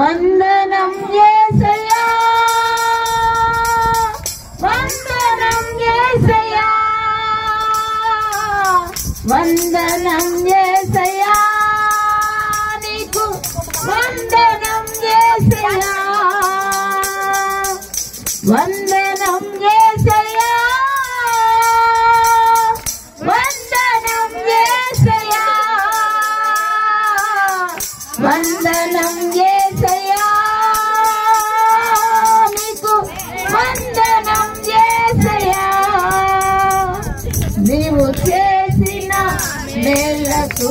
వందనం యేసయ్యా వందనం యేసయ్యా వందనం యేసయ్యా నీకు వందనం యేసయ్యా వందనం యేసయ్యా వందనం యేసయ్యా వందనం యేసయ్యా నీకు వందనం యేసయ్యా నీవు చేసిన మేలకు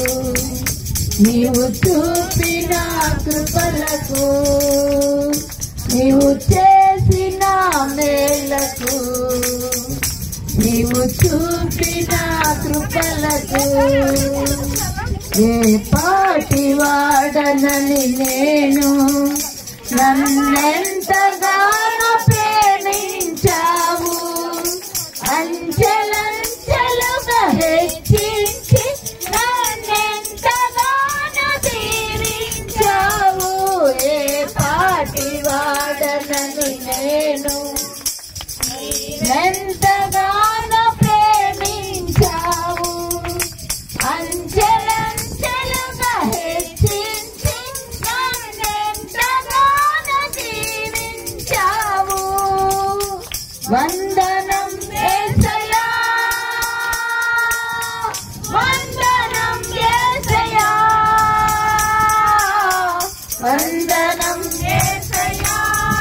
నీవు చూపిన కృపలకు నీవు చేసిన మేలకు నీవు చూపిన కృపలకు ఏ పాటి వాడనని నేను నన్నెంతగానో ప్రేమించావు అంచెలంచెలుగా హెచ్చించి నన్నెంతగానో దీవించావు ఏ పాటి వాడనని నేను ఎంతగానో ప్రేమించావు అంచెలంచెలుగా హెచ్చించి నన్నెంతగానో దీవించావు వందనం యేసయ్యా వందనం యేసయ్యా వందనం యేసయ్యా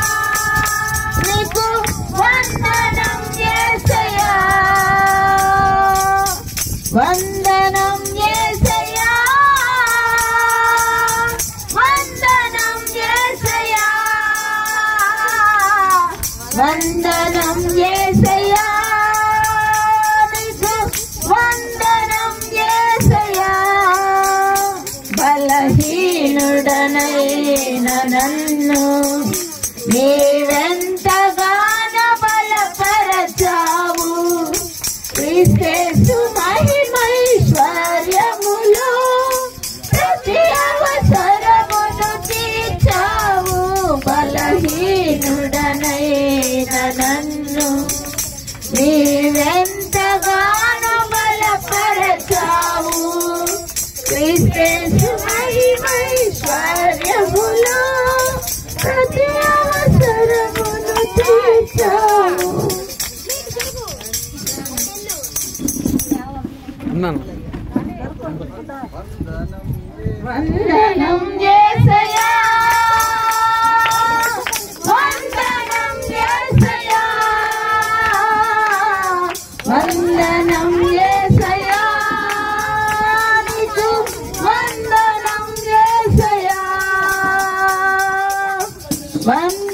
నీకు వందనం యేసయ్యా వందనం యేసయ్యా వందనం యేసయ్యా వందనం యేసయ్యా నీకు వందనం యేసయ్యా బలహీనుడనైన నన్ను నీవెంతగానో బలపరచావు క్రీస్తు మహిమైశ్వర్యములు ప్రతి అవసరమును తీర్చావు బలహీనుడనైన నన్ను నీవెంతగానో బలపరచావు క్రీస్తు మహిమైశ్వర్యములు ప్రతి అవసరమును తీర్చావు అన్నాను వందనం యేసయ్యా వందనం యేసయ్యా వందనం యేసయ్యా నీకు వందనం యేసయ్యా వందనం